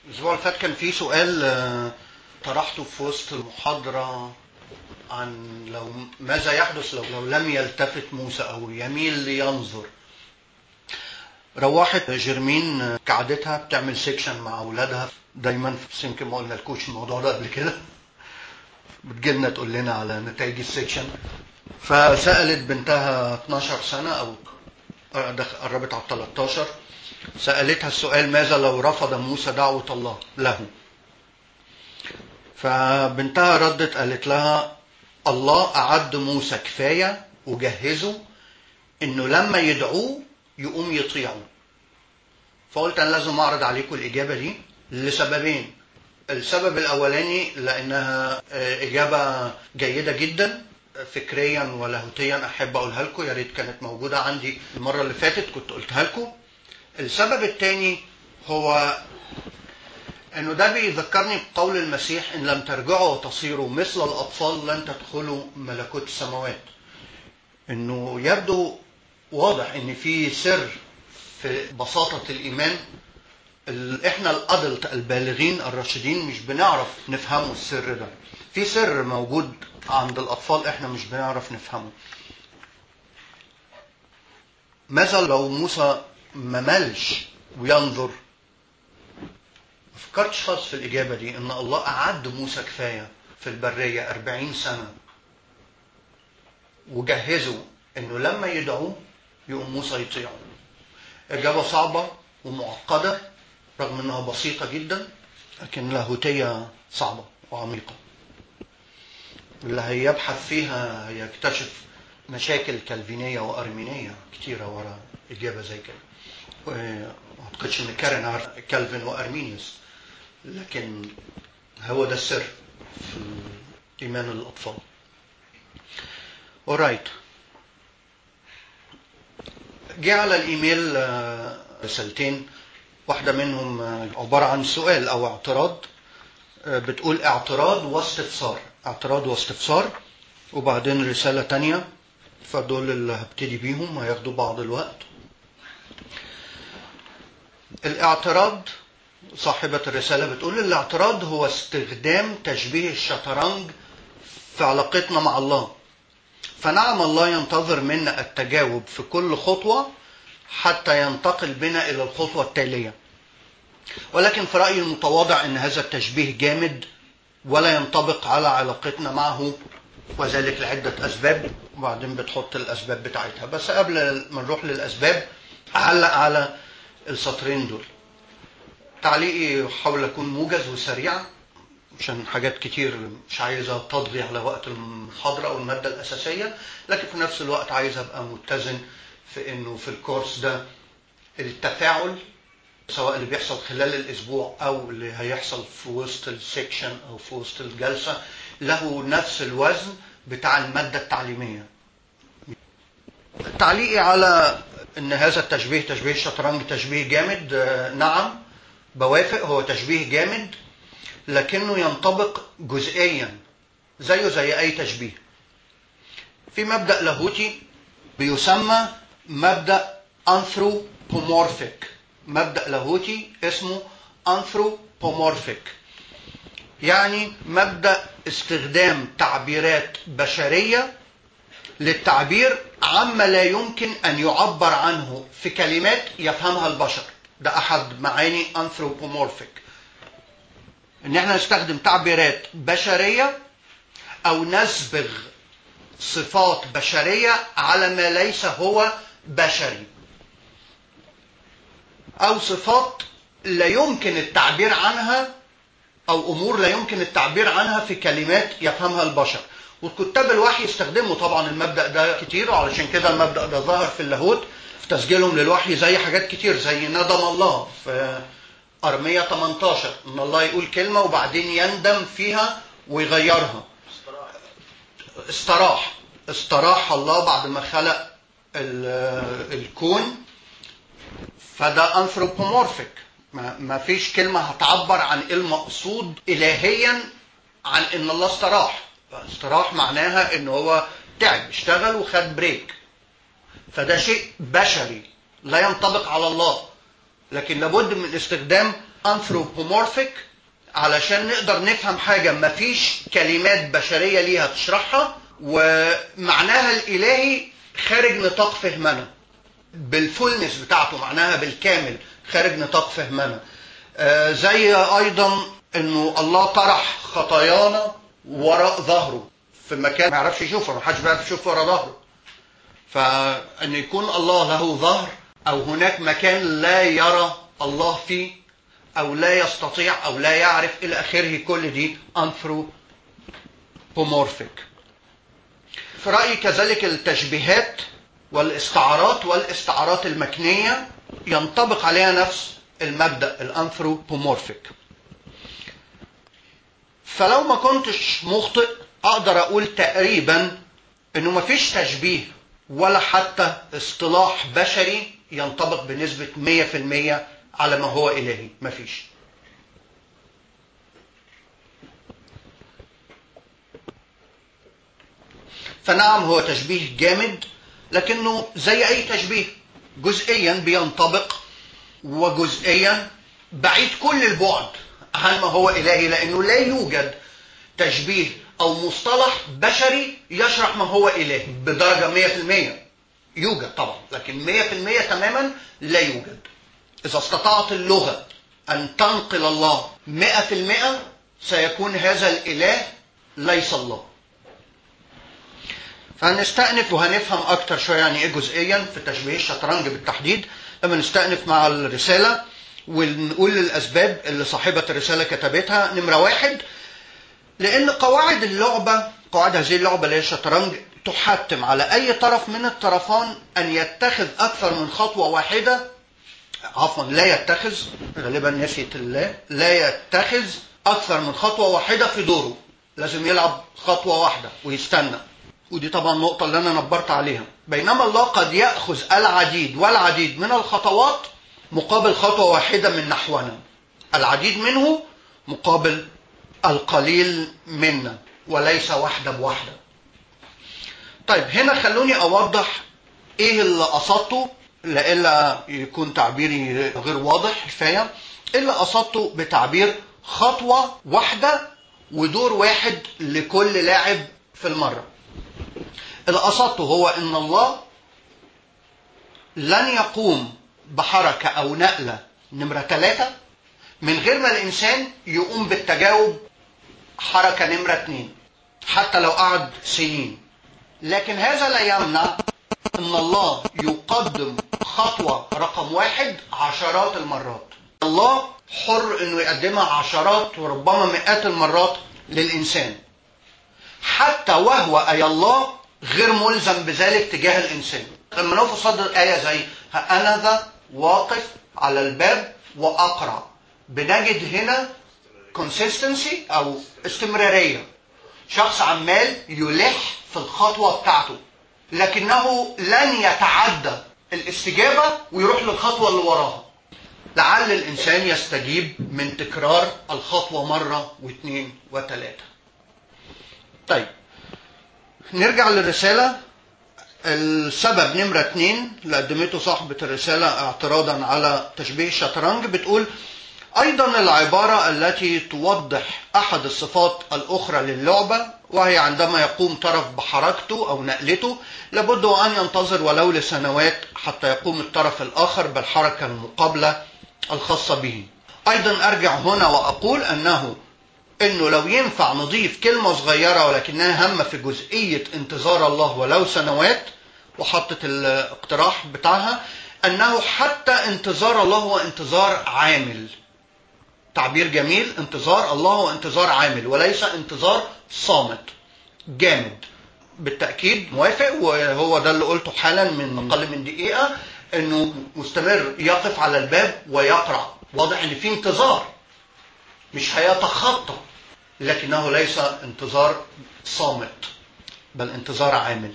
الأسبوع اللي فات كان في سؤال آه، طرحته في وسط المحاضرة عن لو ماذا يحدث لو, لو لم يلتفت موسى أو يميل لينظر روحت جيرمين آه، كعادتها بتعمل سيكشن مع أولادها دايما بس يمكن ما قلنا لكوش الموضوع ده قبل كده بتجيلنا تقول لنا على نتائج السيكشن فسألت بنتها 12 سنة أو آه، دخ- قربت على 13 سألتها السؤال ماذا لو رفض موسى دعوة الله له فبنتها ردت قالت لها الله أعد موسى كفاية وجهزه إنه لما يدعوه يقوم يطيعه فقلت أنا لازم أعرض عليكم الإجابة دي لسببين السبب الأولاني لأنها آه، إجابة جيدة جدا فكريا ولاهوتيا أحب أقولها لكم يا ريت كانت موجودة عندي المرة اللي فاتت كنت قلتها لكم السبب الثاني هو انه ده بيذكرني بقول المسيح ان لم ترجعوا وتصيروا مثل الاطفال لن تدخلوا ملكوت السماوات انه يبدو واضح ان في سر في بساطة الايمان ال- احنا الادلت البالغين الراشدين مش بنعرف نفهمه السر ده في سر موجود عند الاطفال احنا مش بنعرف نفهمه ماذا لو موسى ما ملش وينظر ما فكرتش خالص في الإجابة دي إن الله أعد موسى كفاية في البرية أربعين سنة وجهزه إنه لما يدعوه يقوم موسى يطيعه إجابة صعبة ومعقدة رغم إنها بسيطة جدا لكن لاهوتية صعبة وعميقة اللي هيبحث فيها هيكتشف مشاكل كالفينية وأرمينية كتيرة ورا إجابة زي كده وما أعتقدش إن كارن عارف كالفين وأرمينيوس لكن هو ده السر في إيمان الأطفال alright جه على الإيميل آه، رسالتين واحدة منهم آه، عبارة عن سؤال أو اعتراض آه، بتقول اعتراض واستفسار اعتراض واستفسار وبعدين رسالة تانية فدول اللي هبتدي بيهم هياخدوا بعض الوقت الاعتراض صاحبة الرسالة بتقول الاعتراض هو استخدام تشبيه الشطرنج في علاقتنا مع الله فنعم الله ينتظر منا التجاوب في كل خطوة حتى ينتقل بنا إلى الخطوة التالية ولكن في رأيي المتواضع أن هذا التشبيه جامد ولا ينطبق على علاقتنا معه وذلك لعدة أسباب وبعدين بتحط الأسباب بتاعتها بس قبل ما نروح للأسباب أعلق على السطرين دول تعليقي حاول أكون موجز وسريع عشان حاجات كتير مش عايزة تضغي على وقت المحاضرة أو المادة الأساسية لكن في نفس الوقت عايز أبقى متزن في إنه في الكورس ده التفاعل سواء اللي بيحصل خلال الأسبوع أو اللي هيحصل في وسط السكشن أو في وسط الجلسة له نفس الوزن بتاع المادة التعليمية تعليقي على ان هذا التشبيه تشبيه الشطرنج تشبيه جامد آه، نعم بوافق هو تشبيه جامد لكنه ينطبق جزئيا زيه زي اي تشبيه في مبدا لاهوتي بيسمى مبدا anthropomorphic مبدا لاهوتي اسمه anthropomorphic يعني مبدا استخدام تعبيرات بشريه للتعبير عما لا يمكن ان يعبر عنه في كلمات يفهمها البشر ده احد معاني anthropomorphic ان احنا نستخدم تعبيرات بشريه او نسبغ صفات بشريه على ما ليس هو بشري او صفات لا يمكن التعبير عنها او امور لا يمكن التعبير عنها في كلمات يفهمها البشر وكتاب الوحي يستخدموا طبعا المبدا ده كتير وعلشان كده المبدا ده ظهر في اللاهوت في تسجيلهم للوحي زي حاجات كتير زي ندم الله في ارميه 18 ان الله يقول كلمه وبعدين يندم فيها ويغيرها استراح استراح الله بعد ما خلق ال- الكون فده انثروبومورفيك ما ما فيش كلمة هتعبر عن ايه المقصود إلهيا عن إن الله استراح استراح معناها إن هو تعب اشتغل وخد بريك فده شيء بشري لا ينطبق على الله لكن لابد من استخدام anthropomorphic علشان نقدر نفهم حاجة مفيش كلمات بشرية ليها تشرحها ومعناها الإلهي خارج نطاق فهمنا بالفولنس بتاعته معناها بالكامل خارج نطاق فهمنا آه زي أيضا أنه الله طرح خطايانا وراء ظهره في مكان ما يعرفش يشوفه ما حدش بيعرف يشوف ورا ظهره فأن يكون الله له ظهر أو هناك مكان لا يرى الله فيه أو لا يستطيع أو لا يعرف إلى آخره كل دي anthropomorphic في رأيي كذلك التشبيهات والاستعارات والاستعارات المكنية ينطبق عليها نفس المبدأ الانثروبومورفيك فلو ما كنتش مخطئ أقدر أقول تقريبا إنه مفيش تشبيه ولا حتى اصطلاح بشري ينطبق بنسبة 100% على ما هو إلهي مفيش فنعم هو تشبيه جامد لكنه زي أي تشبيه جزئيا بينطبق وجزئيا بعيد كل البعد عن ما هو إلهي لأنه لا يوجد تشبيه أو مصطلح بشري يشرح ما هو إلهي بدرجة 100% يوجد طبعا لكن 100% تماما لا يوجد إذا استطاعت اللغة أن تنقل الله 100% سيكون هذا الإله ليس الله فهنستأنف وهنفهم أكتر شوية يعني إيه جزئيا في تشبيه الشطرنج بالتحديد لما نستأنف مع الرسالة ونقول الأسباب اللي صاحبة الرسالة كتبتها نمرة واحد لأن قواعد اللعبة قواعد هذه اللعبة اللي هي الشطرنج تحتم على أي طرف من الطرفان أن يتخذ أكثر من خطوة واحدة عفوا لا يتخذ غالبا نسيت الله لا يتخذ أكثر من خطوة واحدة في دوره لازم يلعب خطوة واحدة ويستنى ودي طبعا النقطة اللي أنا نبرت عليها بينما الله قد يأخذ العديد والعديد من الخطوات مقابل خطوة واحدة من نحونا العديد منه مقابل القليل منا وليس واحدة بواحدة طيب هنا خلوني أوضح إيه اللي قصدته لإلا يكون تعبيري غير واضح كفاية اللي قصدته بتعبير خطوة واحدة ودور واحد لكل لاعب في المرة اللي قصدته هو ان الله لن يقوم بحركة او نقلة نمرة ثلاثة من غير ما الانسان يقوم بالتجاوب حركة نمرة اثنين حتى لو قعد سنين لكن هذا لا يمنع ان الله يقدم خطوة رقم واحد عشرات المرات الله حر انه يقدمها عشرات وربما مئات المرات للانسان حتى وهو اي الله غير ملزم بذلك تجاه الانسان لما نقف صدر ايه زي ها انا ذا واقف على الباب واقرع بنجد هنا consistency او استمراريه شخص عمال يلح في الخطوه بتاعته لكنه لن يتعدى الاستجابه ويروح للخطوه اللي وراها لعل الانسان يستجيب من تكرار الخطوه مره واثنين وثلاثه طيب نرجع للرسالة السبب نمرة اتنين اللي قدمته صاحبة الرسالة اعتراضا على تشبيه الشطرنج بتقول أيضا العبارة التي توضح أحد الصفات الأخرى للعبة وهي عندما يقوم طرف بحركته أو نقلته لابد أن ينتظر ولو لسنوات حتى يقوم الطرف الآخر بالحركة المقابلة الخاصة به أيضا أرجع هنا وأقول أنه انه لو ينفع نضيف كلمة صغيرة ولكنها هامة في جزئية انتظار الله ولو سنوات وحطت الاقتراح بتاعها انه حتى انتظار الله هو انتظار عامل تعبير جميل انتظار الله هو انتظار عامل وليس انتظار صامت جامد بالتأكيد موافق وهو ده اللي قلته حالا من أقل من دقيقة انه مستمر يقف على الباب ويقرع واضح ان في انتظار مش هيتخطى لكنه ليس انتظار صامت بل انتظار عامل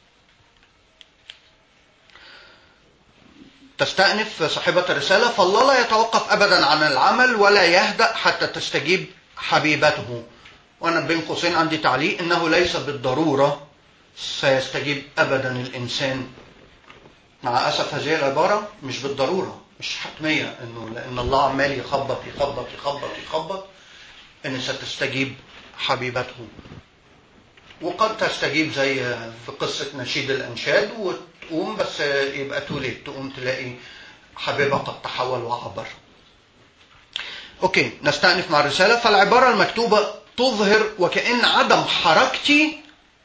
تستأنف صاحبة الرسالة فالله لا يتوقف أبدا عن العمل ولا يهدأ حتى تستجيب حبيبته وأنا بين قوسين عندي تعليق إنه ليس بالضرورة سيستجيب أبدا الإنسان مع أسف هذه العبارة مش بالضرورة مش حتمية انه لان الله عمال يخبط يخبط يخبط يخبط ان ستستجيب حبيبته وقد تستجيب زي في قصة نشيد الأنشاد وتقوم بس يبقى توليت تقوم تلاقي حبيبها قد تحول وعبر أوكي نستأنف مع الرسالة فالعبارة المكتوبة تظهر وكأن عدم حركتي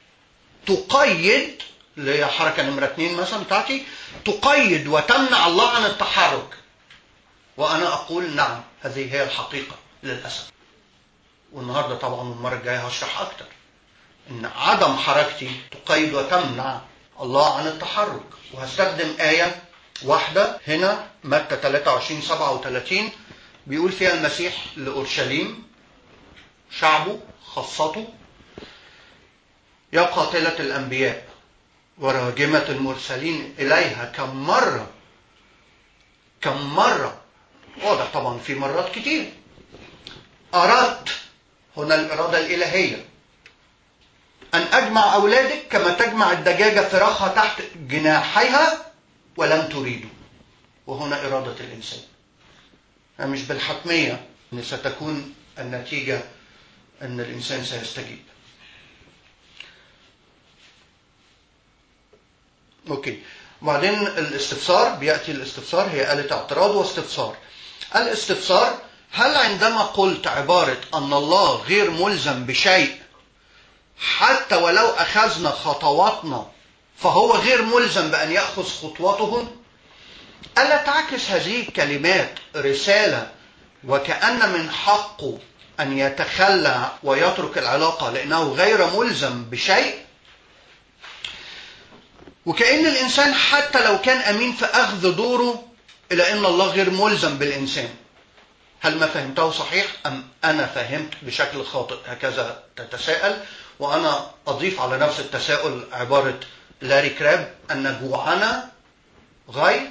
تقيد اللي هي حركة نمرة اتنين مثلا بتاعتي تقيد وتمنع الله عن التحرك وأنا أقول نعم هذه هي الحقيقة للأسف والنهاردة طبعا والمرة الجاية هشرح أكتر إن عدم حركتي تقيد وتمنع الله عن التحرك وهستخدم آية واحدة هنا متى 23 37 بيقول فيها المسيح لأورشليم شعبه خاصته يا قاتلة الأنبياء وراجمة المرسلين إليها كم مرة كم مرة واضح طبعا في مرات كتير أردت هنا الإرادة الإلهية أن أجمع أولادك كما تجمع الدجاجة فراخها تحت جناحيها ولم تريدوا وهنا إرادة الإنسان مش بالحتمية أن ستكون النتيجة أن الإنسان سيستجيب أوكي وبعدين الاستفسار بيأتي الاستفسار هي آلة اعتراض واستفسار الاستفسار هل عندما قلت عبارة أن الله غير ملزم بشيء حتى ولو أخذنا خطواتنا فهو غير ملزم بأن يأخذ خطوته ألا تعكس هذه الكلمات رسالة وكأن من حقه أن يتخلى ويترك العلاقة لأنه غير ملزم بشيء وكأن الإنسان حتى لو كان أمين في أخذ دوره إلى أن الله غير ملزم بالإنسان هل ما فهمته صحيح أم أنا فهمت بشكل خاطئ هكذا تتساءل وأنا أضيف على نفس التساؤل عبارة لاري كراب أن جوعنا غير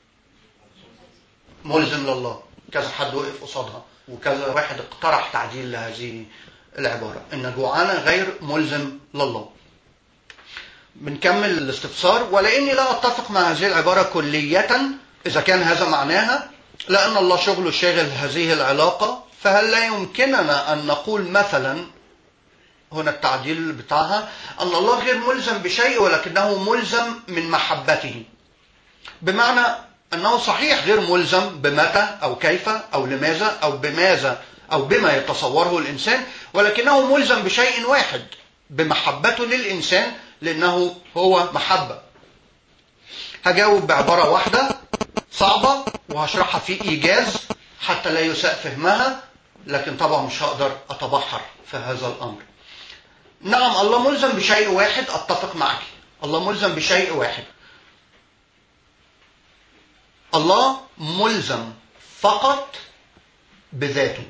ملزم لله كذا حد وقف قصادها وكذا واحد اقترح تعديل لهذه العبارة إن جوعنا غير ملزم لله بنكمل الاستفسار ولاني لا اتفق مع هذه العباره كليه اذا كان هذا معناها لان الله شغله شاغل هذه العلاقه فهل لا يمكننا ان نقول مثلا هنا التعديل بتاعها ان الله غير ملزم بشيء ولكنه ملزم من محبته بمعنى انه صحيح غير ملزم بمتى او كيف او لماذا او بماذا او بما يتصوره الانسان ولكنه ملزم بشيء واحد بمحبته للانسان لأنه هو محبة هجاوب بعبارة واحدة صعبة وهشرحها في إيجاز حتى لا يساء فهمها لكن طبعا مش هقدر أتبحر في هذا الأمر نعم الله ملزم بشيء واحد أتفق معك الله ملزم بشيء واحد الله ملزم فقط بذاته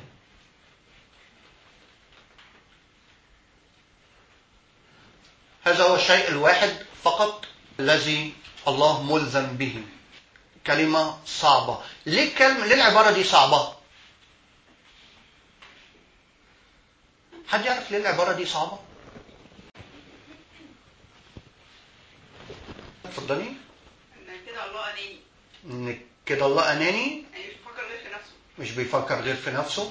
هذا هو الشيء الواحد فقط الذي الله ملزم به كلمة صعبة ليه الكلمة ليه العبارة دي صعبة حد يعرف ليه العبارة دي صعبة اتفضلي ان كده الله اناني ان كده الله اناني يعني مش بيفكر غير في نفسه مش بيفكر غير في نفسه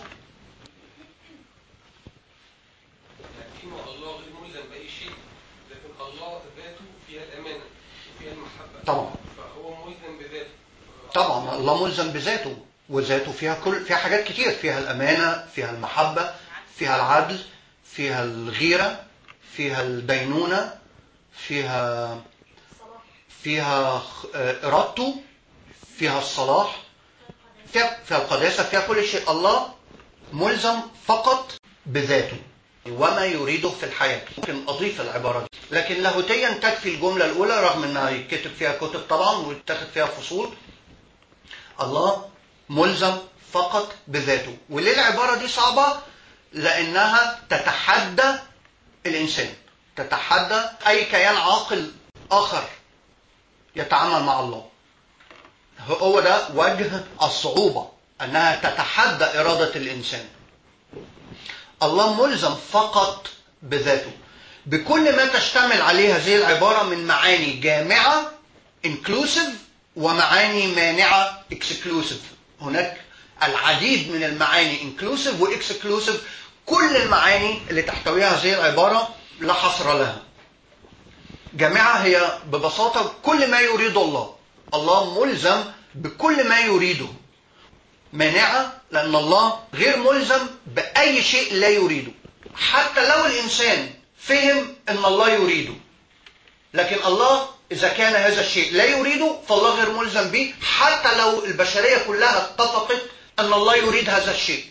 لكن الله غير ملزم بأي شيء لكن الله ذاته فيها الأمانة وفيها المحبة طبعا فهو ملزم بذاته طبعا الله ملزم بذاته وذاته فيها كل فيها حاجات كتير فيها الامانه فيها المحبه فيها العدل فيها الغيره فيها الدينونه فيها فيها خ- آه، ارادته فيها الصلاح فيها فيها القداسه فيها كل شيء الله ملزم فقط بذاته وما يريده في الحياه ممكن اضيف العباره دي لكن لاهوتيا تكفي الجمله الاولى رغم انها يتكتب فيها كتب طبعا ويتاخد فيها فصول الله ملزم فقط بذاته وليه العبارة دي صعبة لأنها تتحدى الإنسان تتحدى أي كيان عاقل آخر يتعامل مع الله هو ده وجه الصعوبة أنها تتحدى إرادة الإنسان الله ملزم فقط بذاته بكل ما تشتمل عليه هذه العبارة من معاني جامعة inclusive ومعاني مانعة اكسكلوسيف هناك العديد من المعاني انكلوسيف واكسكلوسيف كل المعاني اللي تحتويها هذه العبارة لا حصر لها جامعة هي ببساطة كل ما يريد الله الله ملزم بكل ما يريده مانعة لأن الله غير ملزم بأي شيء لا يريده حتى لو الإنسان فهم أن الله يريده لكن الله إذا كان هذا الشيء لا يريده فالله غير ملزم به حتى لو البشرية كلها اتفقت أن الله يريد هذا الشيء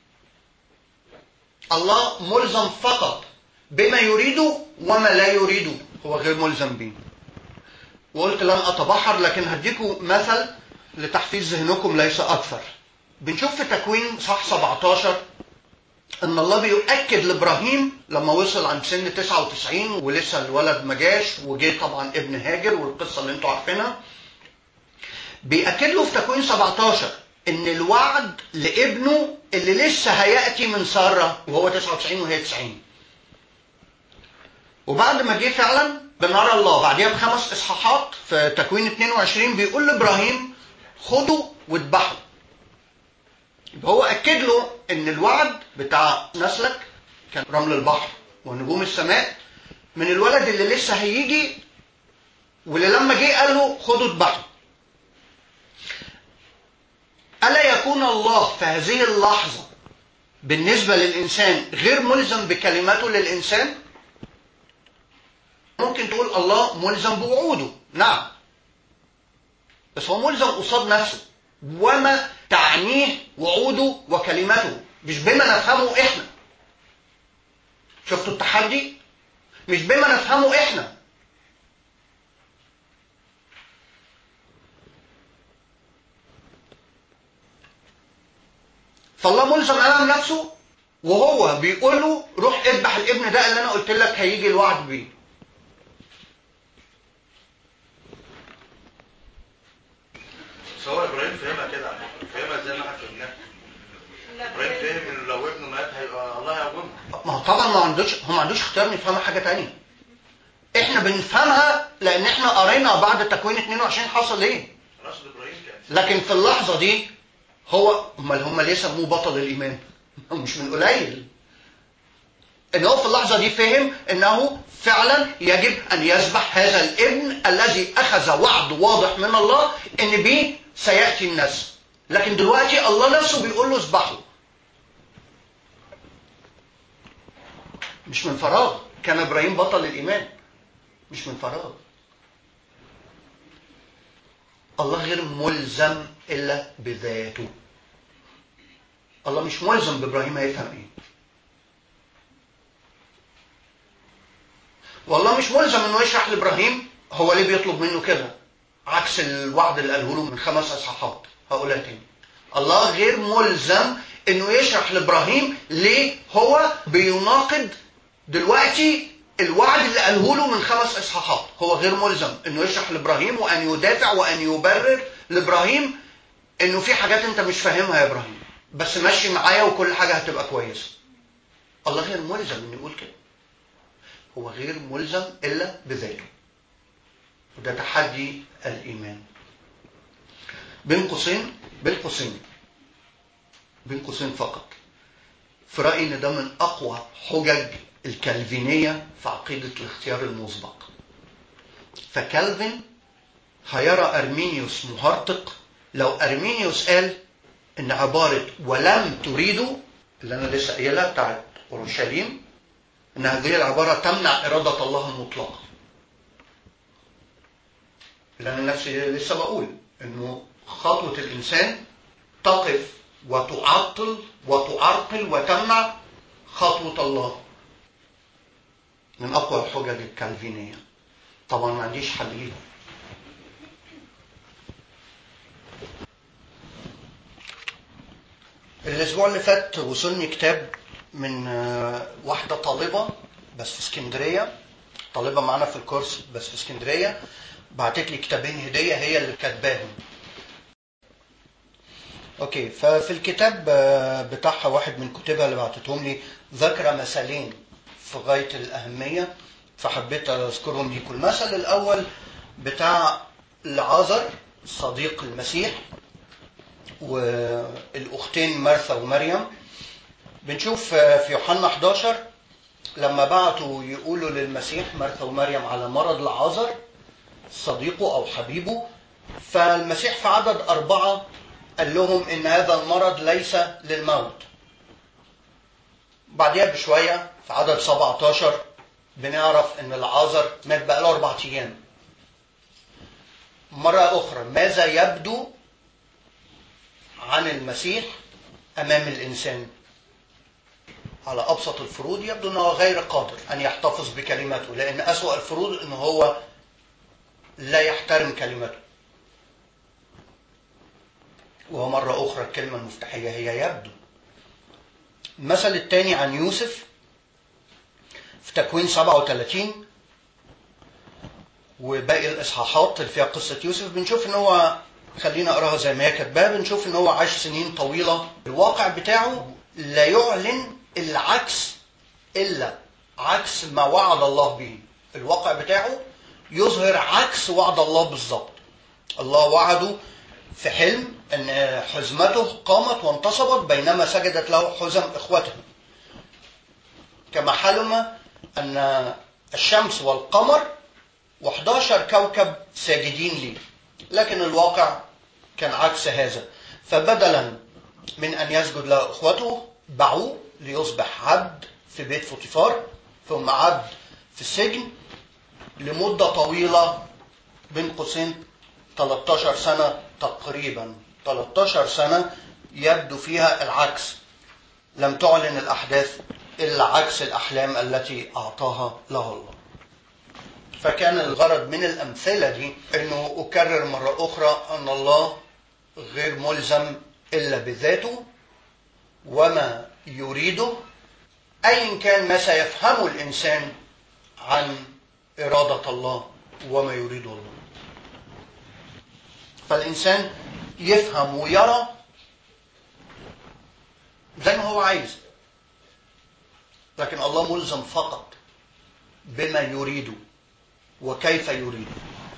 الله ملزم فقط بما يريده وما لا يريده هو غير ملزم به وقلت لن أتبحر لكن هديكم مثل لتحفيز ذهنكم ليس أكثر بنشوف في تكوين صح 17 ان الله بيؤكد لابراهيم لما وصل عند سن 99 ولسه الولد ما جاش وجه طبعا ابن هاجر والقصه اللي انتوا عارفينها بيأكد له في تكوين 17 ان الوعد لابنه اللي لسه هيأتي من ساره وهو 99 وهي 90 وبعد ما جه فعلا بنرى الله بعديها بخمس اصحاحات في تكوين 22 بيقول لابراهيم خده واذبحه يبقى هو اكد له ان الوعد بتاع نسلك كان رمل البحر ونجوم السماء من الولد اللي لسه هيجي واللي لما جه قال له خده اذبحه الا يكون الله في هذه اللحظه بالنسبه للانسان غير ملزم بكلماته للانسان ممكن تقول الله ملزم بوعوده نعم بس هو ملزم قصاد نفسه وما تعنيه وعوده وكلماته مش بما نفهمه احنا شفتوا التحدي مش بما نفهمه احنا فالله ملزم امام نفسه وهو بيقول له روح اذبح الابن ده اللي انا قلت لك هيجي الوعد بيه بس هو ابراهيم فهمها كده على فكره فهمها زي ما احنا فهمناها ابراهيم فهم ان لو ابنه مات هيبقى الله هيقومه ما هو طبعا ما عندوش هو ما عندوش اختيار نفهمها حاجه تانية احنا بنفهمها لان احنا قرينا بعد تكوين 22 حصل ايه راسل ابراهيم كان لكن في اللحظه دي هو امال هم ليه سموه بطل الايمان هو مش من قليل ان هو في اللحظه دي فهم انه فعلا يجب ان يذبح هذا الابن الذي اخذ وعد واضح من الله ان به سياتي النسل لكن دلوقتي الله نفسه بيقول له اذبحه مش من فراغ كان ابراهيم بطل الايمان مش من فراغ الله غير ملزم الا بذاته الله مش ملزم بابراهيم هيفهم ايه والله مش ملزم انه يشرح لابراهيم هو ليه بيطلب منه كده عكس الوعد اللي قاله له من خمس اصحاحات هقولها تاني الله غير ملزم انه يشرح لابراهيم ليه هو بيناقض دلوقتي الوعد اللي قاله له من خمس اصحاحات هو غير ملزم انه يشرح لابراهيم وان يدافع وان يبرر لابراهيم انه في حاجات انت مش فاهمها يا ابراهيم بس ماشي معايا وكل حاجه هتبقى كويسه الله غير ملزم انه يقول كده هو غير ملزم الا بذاته وده تحدي الايمان بين قوسين بين قوسين بين قوسين فقط في رايي ان ده من اقوى حجج الكالفينيه في عقيده الاختيار المسبق فكالفين هيرى ارمينيوس مهرطق لو ارمينيوس قال ان عباره ولم تريدوا اللي انا لسه قايلها بتاعت اورشليم ان هذه العباره تمنع اراده الله المطلقه لان نفسي لسه بقول انه خطوه الانسان تقف وتعطل وتعرقل وتمنع خطوه الله من اقوى الحجج الكالفينيه طبعا ما عنديش حل ليهم الاسبوع اللي فات وصلني كتاب من آه، واحده طالبه بس في اسكندريه طالبه معانا في الكورس بس في اسكندريه بعتت لي كتابين هديه هي اللي كاتباهم اوكي ففي الكتاب آه، بتاعها واحد من كتبها اللي بعتتهم لي ذكر مثلين في غايه الاهميه فحبيت اذكرهم ليكم المثل الاول بتاع العازر صديق المسيح والأختين مرثا ومريم بنشوف في يوحنا 11 لما بعتوا يقولوا للمسيح مرثا ومريم على مرض لعازر صديقه أو حبيبه فالمسيح في عدد أربعة قال لهم إن هذا المرض ليس للموت بعدها بشوية في عدد 17 بنعرف إن العازر مات بقاله أربع أيام مرة أخرى ماذا يبدو عن المسيح أمام الإنسان على أبسط الفروض يبدو أنه غير قادر أن يحتفظ بكلمته لأن أسوأ الفروض أنه هو لا يحترم كلمته ومرة أخرى الكلمة المفتاحية هي يبدو المثل الثاني عن يوسف في تكوين 37 وباقي الإصحاحات اللي فيها قصة يوسف بنشوف إن هو خلينا أقراها زي ما هي كاتباها بنشوف إن هو عاش سنين طويلة الواقع بتاعه لا يعلن العكس إلا عكس ما وعد الله به الواقع بتاعه يظهر عكس وعد الله بالظبط الله وعده في حلم ان حزمته قامت وانتصبت بينما سجدت له حزم اخوته كما حلم ان الشمس والقمر و11 كوكب ساجدين لي لكن الواقع كان عكس هذا فبدلا من ان يسجد له اخوته باعوه ليصبح عبد في بيت فوتيفار ثم عبد في السجن لمدة طويلة بين قوسين 13 سنة تقريبا 13 سنة يبدو فيها العكس لم تعلن الأحداث إلا عكس الأحلام التي أعطاها له الله فكان الغرض من الأمثلة دي أنه أكرر مرة أخرى أن الله غير ملزم إلا بذاته وما يريده أيا كان ما سيفهمه الإنسان عن إرادة الله وما يريده الله فالإنسان يفهم ويرى زي ما هو عايز لكن الله ملزم فقط بما يريده وكيف يريده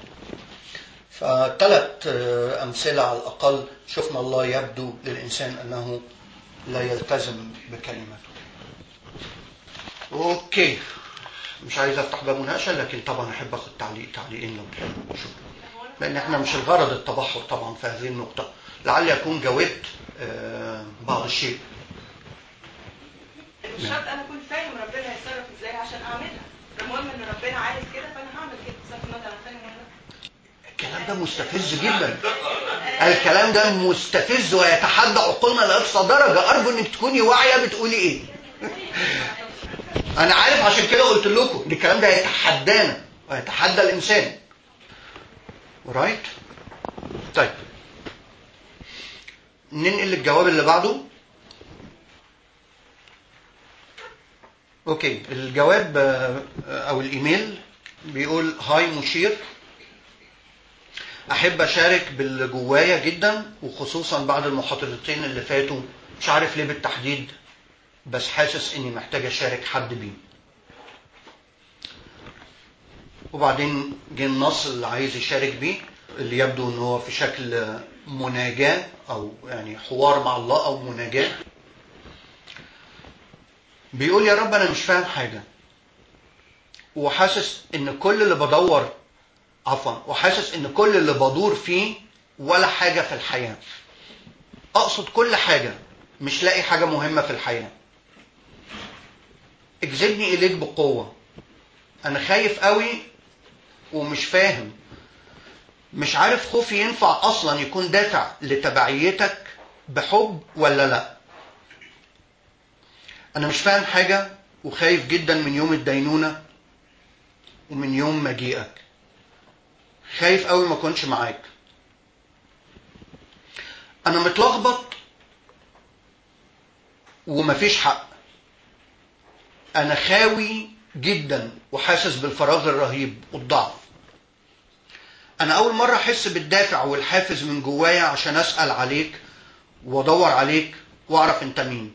فثلاث أمثلة على الأقل شفنا الله يبدو للإنسان أنه لا يلتزم بكلمته أوكي مش عايز افتح باب مناقشه لكن طبعا احب اخد تعليق تعليقين لو تحبوا شكرا لان احنا مش الغرض التبحر طبعا في هذه النقطه لعلي اكون جاوبت آه بعض الشيء مش شرط انا اكون فاهم ربنا هيتصرف ازاي عشان اعملها المهم ان ربنا عايز كده فانا هعمل كده بصرف النظر انا فاهم ولا لا الكلام ده مستفز جدا الكلام ده مستفز ويتحدى عقولنا لاقصى درجه ارجو انك تكوني واعيه بتقولي ايه انا عارف عشان كده قلت لكم ان الكلام ده هيتحدانا ويتحدى الانسان رايت طيب ننقل الجواب اللي بعده اوكي الجواب او الايميل بيقول هاي مشير احب اشارك باللي جوايا جدا وخصوصا بعد المحاضرتين اللي فاتوا مش عارف ليه بالتحديد بس حاسس اني محتاج اشارك حد بيه وبعدين جه النص اللي عايز يشارك بيه اللي يبدو ان هو في شكل مناجاة او يعني حوار مع الله او مناجاة بيقول يا رب انا مش فاهم حاجة وحاسس ان كل اللي بدور عفوا وحاسس ان كل اللي بدور فيه ولا حاجة في الحياة اقصد كل حاجة مش لاقي حاجة مهمة في الحياة اجذبني اليك بقوة انا خايف قوي ومش فاهم مش عارف خوفي ينفع اصلا يكون دافع لتبعيتك بحب ولا لا انا مش فاهم حاجة وخايف جدا من يوم الدينونة ومن يوم مجيئك خايف قوي ما كنتش معاك انا متلخبط ومفيش حق انا خاوي جدا وحاسس بالفراغ الرهيب والضعف انا اول مرة احس بالدافع والحافز من جوايا عشان اسأل عليك وادور عليك واعرف انت مين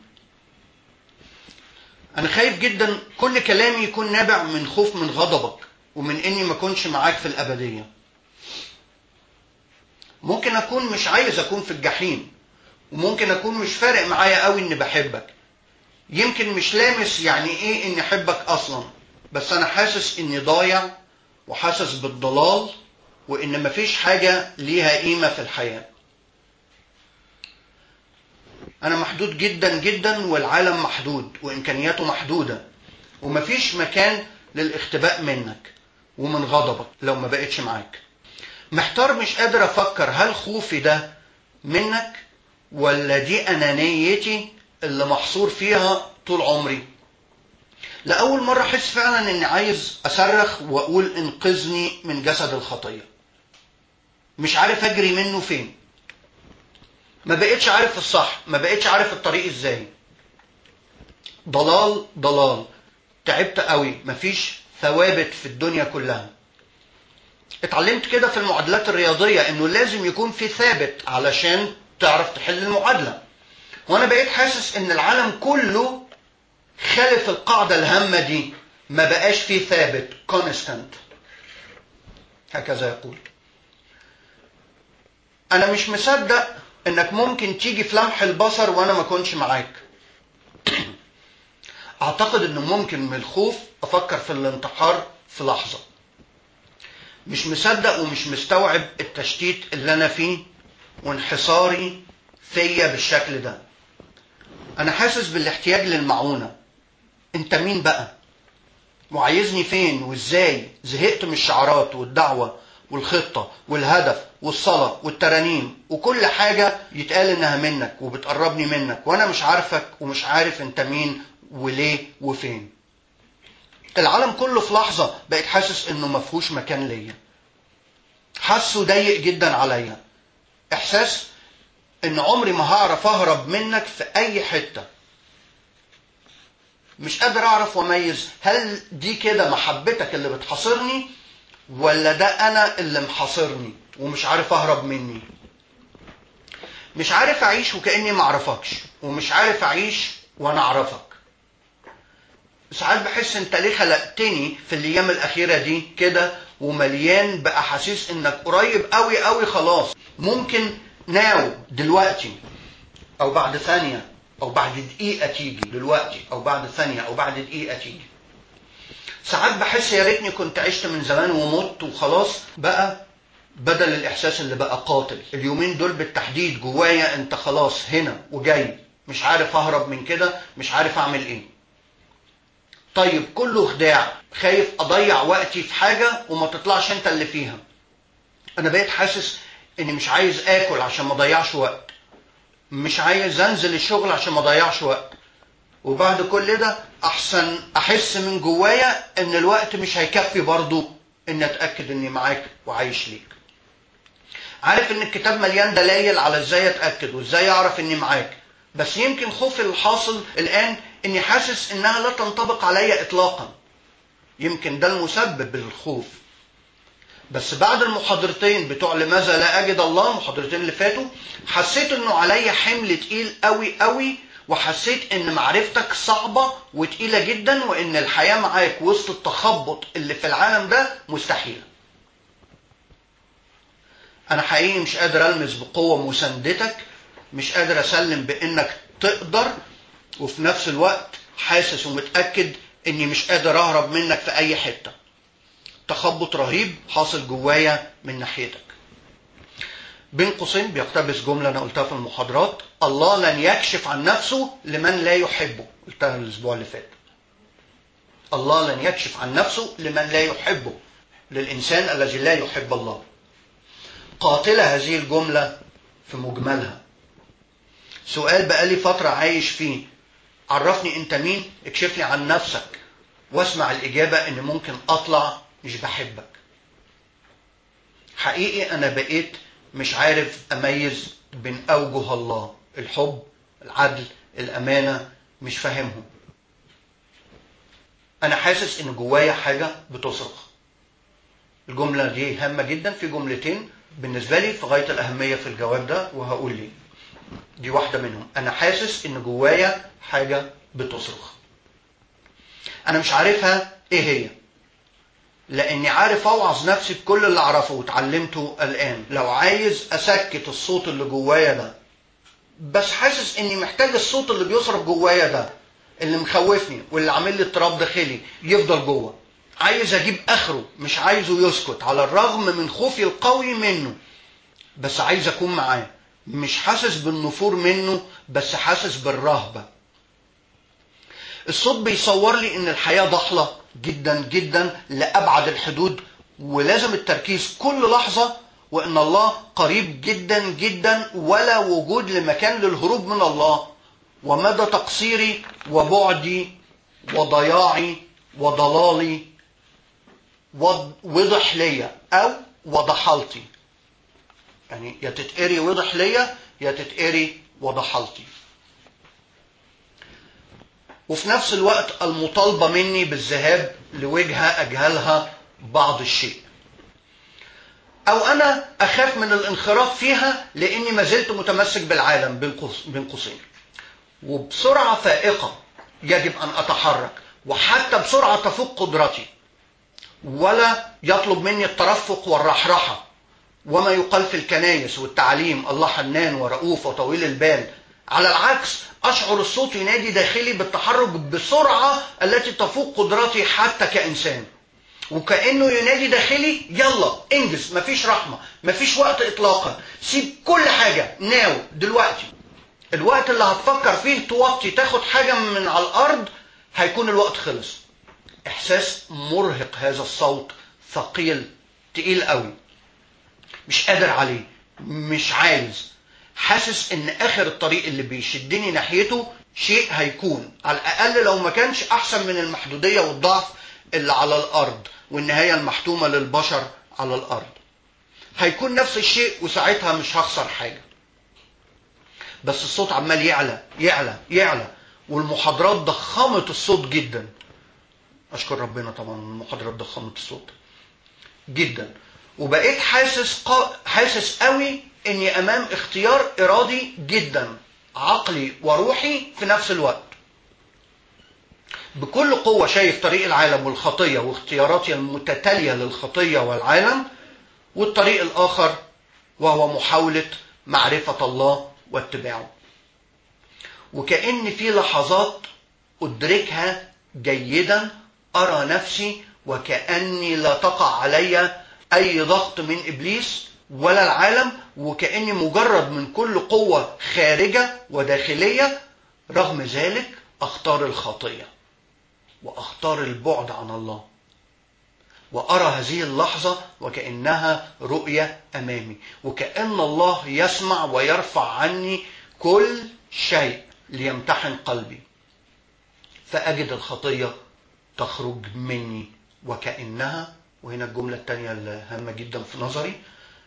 انا خايف جدا كل كلامي يكون نابع من خوف من غضبك ومن اني ما كنش معاك في الابدية ممكن اكون مش عايز اكون في الجحيم وممكن اكون مش فارق معايا قوي اني بحبك يمكن مش لامس يعني ايه اني احبك اصلا بس انا حاسس اني ضايع وحاسس بالضلال وان مفيش حاجة ليها قيمة في الحياة انا محدود جدا جدا والعالم محدود وامكانياته محدودة ومفيش مكان للاختباء منك ومن غضبك لو ما بقتش معاك محتار مش قادر افكر هل خوفي ده منك ولا دي انانيتي اللي محصور فيها طول عمري لأول مرة أحس فعلا إني عايز أصرخ وأقول انقذني من جسد الخطية مش عارف أجري منه فين ما بقتش عارف الصح ما بقتش عارف الطريق إزاي ضلال ضلال تعبت قوي مفيش ثوابت في الدنيا كلها اتعلمت كده في المعادلات الرياضية انه لازم يكون في ثابت علشان تعرف تحل المعادلة وانا بقيت حاسس ان العالم كله خالف القاعدة الهامة دي ما بقاش فيه ثابت constant هكذا يقول انا مش مصدق انك ممكن تيجي في لمح البصر وانا ما كنتش معاك اعتقد انه ممكن من الخوف افكر في الانتحار في لحظة مش مصدق ومش مستوعب التشتيت اللي انا فيه وانحصاري فيا بالشكل ده انا حاسس بالاحتياج للمعونة انت مين بقى وعايزني فين وازاي زهقت من الشعارات والدعوة والخطة والهدف والصلاة والترانيم وكل حاجة يتقال انها منك وبتقربني منك وانا مش عارفك ومش عارف انت مين وليه وفين العالم كله في لحظة بقيت حاسس انه مفهوش مكان ليا حاسه ضيق جدا عليا احساس ان عمري ما هعرف اهرب منك في اي حتة مش قادر اعرف واميز هل دي كده محبتك اللي بتحاصرني ولا ده انا اللي محاصرني ومش عارف اهرب مني مش عارف اعيش وكاني ما اعرفكش ومش عارف اعيش وانا اعرفك ساعات بحس انت ليه خلقتني في الايام الاخيره دي كده ومليان باحاسيس انك قريب قوي قوي خلاص ممكن ناو دلوقتي او بعد ثانيه او بعد دقيقه تيجي دلوقتي او بعد ثانيه او بعد دقيقه تيجي ساعات بحس يا ريتني كنت عشت من زمان ومت وخلاص بقى بدل الاحساس اللي بقى قاتل اليومين دول بالتحديد جوايا انت خلاص هنا وجاي مش عارف اهرب من كده مش عارف اعمل ايه طيب كله خداع خايف اضيع وقتي في حاجة وما تطلعش انت اللي فيها انا بقيت حاسس اني مش عايز اكل عشان ما اضيعش وقت مش عايز انزل الشغل عشان ما اضيعش وقت وبعد كل ده احسن احس من جوايا ان الوقت مش هيكفي برضو ان اتاكد اني معاك وعايش ليك عارف ان الكتاب مليان دلائل على ازاي اتاكد وازاي اعرف اني معاك بس يمكن خوفي الحاصل الان اني حاسس انها لا تنطبق عليا اطلاقا يمكن ده المسبب للخوف بس بعد المحاضرتين بتوع لماذا لا اجد الله المحاضرتين اللي فاتوا حسيت انه عليا حمل تقيل قوي قوي وحسيت ان معرفتك صعبة وتقيلة جدا وان الحياة معاك وسط التخبط اللي في العالم ده مستحيلة انا حقيقي مش قادر المس بقوة مساندتك مش قادر اسلم بانك تقدر وفي نفس الوقت حاسس ومتأكد اني مش قادر اهرب منك في اي حتة تخبط رهيب حاصل جوايا من ناحيتك بين قوسين بيقتبس جملة أنا قلتها في المحاضرات الله لن يكشف عن نفسه لمن لا يحبه قلتها الأسبوع اللي فات الله لن يكشف عن نفسه لمن لا يحبه للإنسان الذي لا يحب الله قاتلة هذه الجملة في مجملها سؤال بقالي فترة عايش فيه عرفني انت مين اكشف لي عن نفسك واسمع الإجابة ان ممكن أطلع مش بحبك حقيقي أنا بقيت مش عارف أميز بين أوجه الله الحب العدل الأمانة مش فاهمهم أنا حاسس إن جوايا حاجة بتصرخ الجملة دي هامة جدا في جملتين بالنسبة لي في غاية الأهمية في الجواب ده وهقول ليه دي واحدة منهم أنا حاسس إن جوايا حاجة بتصرخ أنا مش عارفها إيه هي لاني عارف اوعظ نفسي بكل اللي اعرفه وتعلمته الان لو عايز اسكت الصوت اللي جوايا ده بس حاسس اني محتاج الصوت اللي بيصرف جوايا ده اللي مخوفني واللي عامل لي اضطراب داخلي يفضل جوه عايز اجيب اخره مش عايزه يسكت على الرغم من خوفي القوي منه بس عايز اكون معاه مش حاسس بالنفور منه بس حاسس بالرهبه الصوت بيصور لي ان الحياه ضحله جدا جدا لابعد الحدود ولازم التركيز كل لحظه وان الله قريب جدا جدا ولا وجود لمكان للهروب من الله ومدى تقصيري وبعدي وضياعي وضلالي وضح ليا او وضحلتي يعني يا تتقري وضح ليا يا تتقري وضحلتي وفي نفس الوقت المطالبة مني بالذهاب لوجهة أجهلها بعض الشيء أو أنا أخاف من الانخراط فيها لأني ما زلت متمسك بالعالم بين قوسين وبسرعة فائقة يجب أن أتحرك وحتى بسرعة تفوق قدرتي ولا يطلب مني الترفق والرحرحة وما يقال في الكنايس والتعليم الله حنان ورؤوف وطويل البال على العكس أشعر الصوت ينادي داخلي بالتحرك بسرعة التي تفوق قدرتي حتى كإنسان وكأنه ينادي داخلي يلا انجز مفيش رحمة مفيش وقت إطلاقا سيب كل حاجة ناو دلوقتي الوقت اللي هتفكر فيه توطي تاخد حاجة من على الأرض هيكون الوقت خلص إحساس مرهق هذا الصوت ثقيل تقيل قوي مش قادر عليه مش عايز حاسس ان اخر الطريق اللي بيشدني ناحيته شيء هيكون على الاقل لو ما كانش احسن من المحدوديه والضعف اللي على الارض والنهايه المحتومه للبشر على الارض هيكون نفس الشيء وساعتها مش هخسر حاجه بس الصوت عمال يعلى يعلى يعلى والمحاضرات ضخمت الصوت جدا اشكر ربنا طبعا المحاضرات ضخمت الصوت جدا وبقيت حاسس قا... حاسس قوي اني امام اختيار ارادي جدا عقلي وروحي في نفس الوقت بكل قوة شايف طريق العالم والخطية واختياراتي المتتالية للخطية والعالم والطريق الآخر وهو محاولة معرفة الله واتباعه وكأن في لحظات أدركها جيدا أرى نفسي وكأني لا تقع علي أي ضغط من إبليس ولا العالم وكأني مجرد من كل قوة خارجة وداخلية رغم ذلك أختار الخطية وأختار البعد عن الله وأرى هذه اللحظة وكأنها رؤية أمامي وكأن الله يسمع ويرفع عني كل شيء ليمتحن قلبي فأجد الخطية تخرج مني وكأنها وهنا الجملة الثانية الهامة جدا في نظري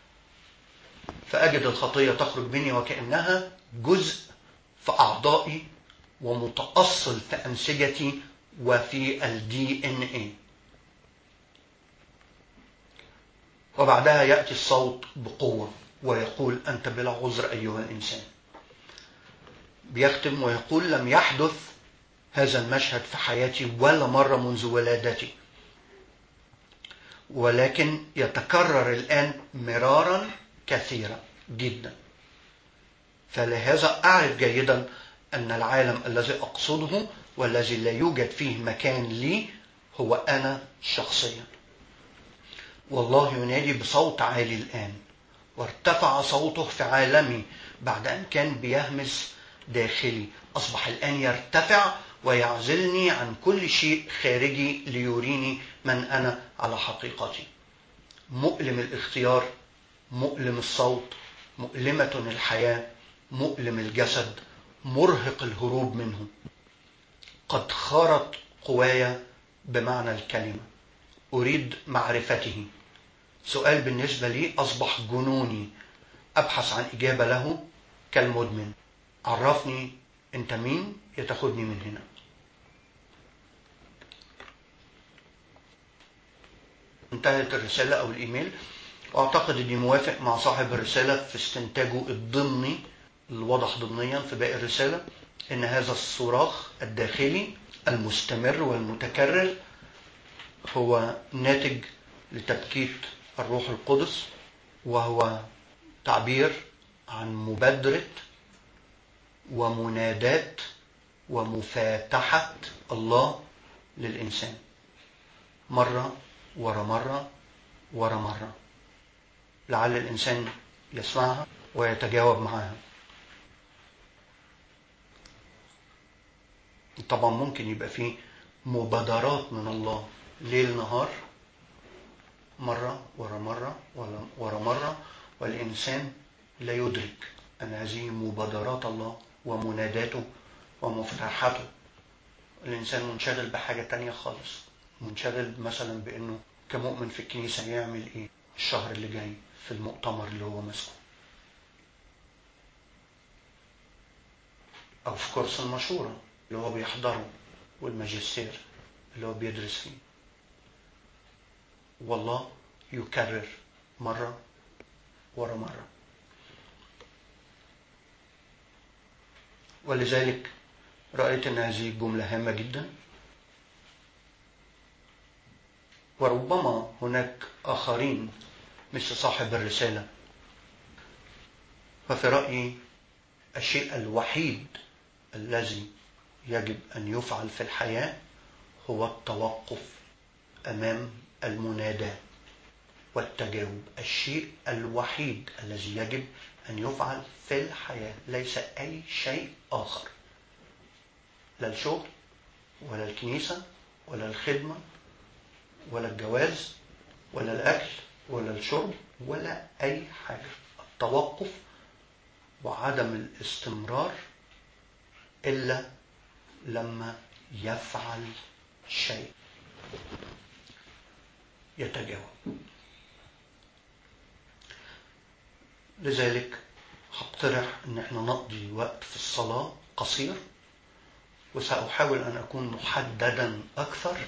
فأجد الخطية تخرج مني وكأنها جزء في أعضائي ومتأصل في أنسجتي وفي الدي ان اي وبعدها يأتي الصوت بقوة ويقول أنت بلا عذر أيها الإنسان بيختم ويقول لم يحدث هذا المشهد في حياتي ولا مرة منذ ولادتي ولكن يتكرر الآن مرارا كثيرا جدا فلهذا أعرف جيدا أن العالم الذي أقصده والذي لا يوجد فيه مكان لي هو أنا شخصيا والله ينادي بصوت عالي الآن وارتفع صوته في عالمي بعد أن كان بيهمس داخلي أصبح الآن يرتفع ويعزلني عن كل شيء خارجي ليريني من أنا على حقيقتي مؤلم الاختيار مؤلم الصوت مؤلمة الحياة مؤلم الجسد مرهق الهروب منه قد خارت قواي بمعنى الكلمة أريد معرفته سؤال بالنسبة لي أصبح جنوني أبحث عن إجابة له كالمدمن عرفني أنت مين يتاخدني من هنا انتهت الرسالة أو الإيميل وأعتقد أني موافق مع صاحب الرسالة في استنتاجه الضمني الواضح ضمنيا في باقي الرسالة أن هذا الصراخ الداخلي المستمر والمتكرر هو ناتج لتبكيت الروح القدس وهو تعبير عن مبادرة ومناداة ومفاتحة الله للإنسان مرة ورا مرة ورا مرة لعل الإنسان يسمعها ويتجاوب معها طبعا ممكن يبقى فيه مبادرات من الله ليل نهار مرة ورا مرة ورا مرة والإنسان لا يدرك أن هذه مبادرات الله ومناداته ومفتاحاته الإنسان منشغل بحاجة تانية خالص منشغل مثلا بأنه كمؤمن في الكنيسة يعمل إيه الشهر اللي جاي في المؤتمر اللي هو ماسكه أو في كورس المشورة اللي هو بيحضره والماجستير اللي هو بيدرس فيه والله يكرر مرة ورا مرة ولذلك رأيت أن هذه الجملة هامة جدا وربما هناك آخرين مثل صاحب الرسالة ففي رأيي الشيء الوحيد الذي يجب أن يفعل في الحياة هو التوقف أمام المناداة والتجاوب الشيء الوحيد الذي يجب أن يفعل في الحياة ليس أي شيء آخر لا الشغل ولا الكنيسة ولا الخدمة ولا الجواز ولا الأكل ولا الشرب ولا أي حاجة التوقف وعدم الاستمرار إلا لما يفعل شيء يتجاوب لذلك هقترح ان احنا نقضي وقت في الصلاة قصير وسأحاول ان اكون محددا اكثر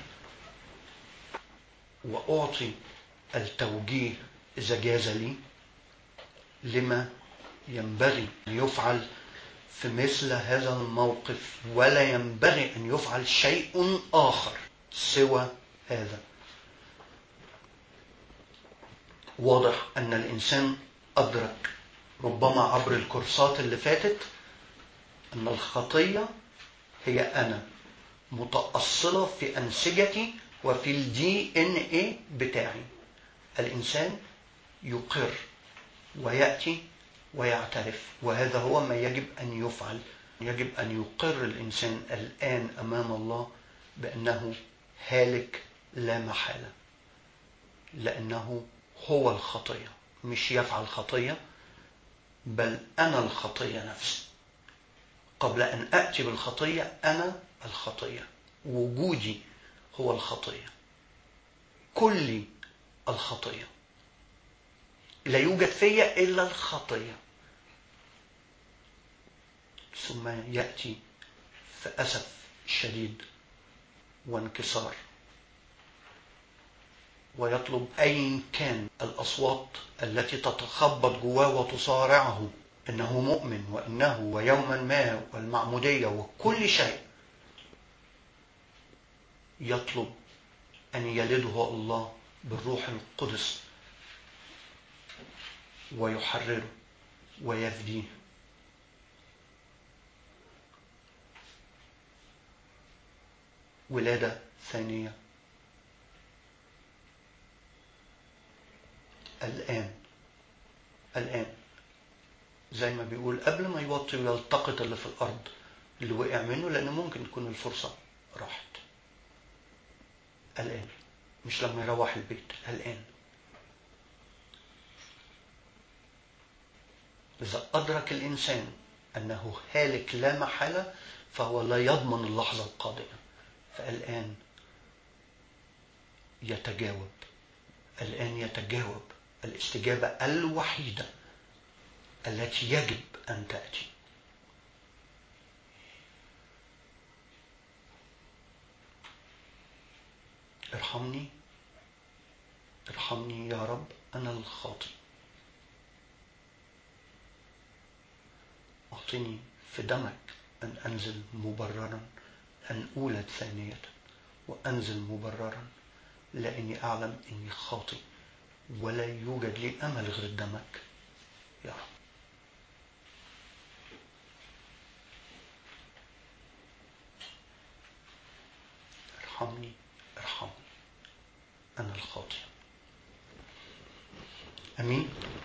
واعطي التوجيه اذا جاز لي لما ينبغي ان يفعل في مثل هذا الموقف ولا ينبغي ان يفعل شيء اخر سوى هذا واضح ان الانسان ادرك ربما عبر الكورسات اللي فاتت ان الخطيه هي انا متاصله في انسجتي وفي الدي ان اي بتاعي الانسان يقر وياتي ويعترف وهذا هو ما يجب ان يفعل يجب ان يقر الانسان الان امام الله بانه هالك لا محاله لانه هو الخطيه مش يفعل خطيه بل انا الخطيه نفسي قبل ان اتي بالخطيه انا الخطيه وجودي هو الخطيه كلي الخطيه لا يوجد فيا الا الخطيه ثم ياتي في اسف شديد وانكسار ويطلب ايا كان الاصوات التي تتخبط جواه وتصارعه انه مؤمن وانه ويوما ما والمعموديه وكل شيء يطلب ان يلده الله بالروح القدس ويحرره ويفديه ولاده ثانيه الآن الآن زي ما بيقول قبل ما يوطي ويلتقط اللي في الأرض اللي وقع منه لأن ممكن تكون الفرصة راحت الآن مش لما يروح البيت الآن إذا أدرك الإنسان أنه هالك لا محالة فهو لا يضمن اللحظة القادمة فالآن يتجاوب الآن يتجاوب الاستجابة الوحيدة التي يجب أن تأتي ارحمني ارحمني يا رب أنا الخاطئ أعطني في دمك أن أنزل مبررا أن أولد ثانية وأنزل مبررا لاني اعلم اني خاطئ ولا يوجد لي امل غير دمك يا رب ارحمني ارحمني انا الخاطئ امين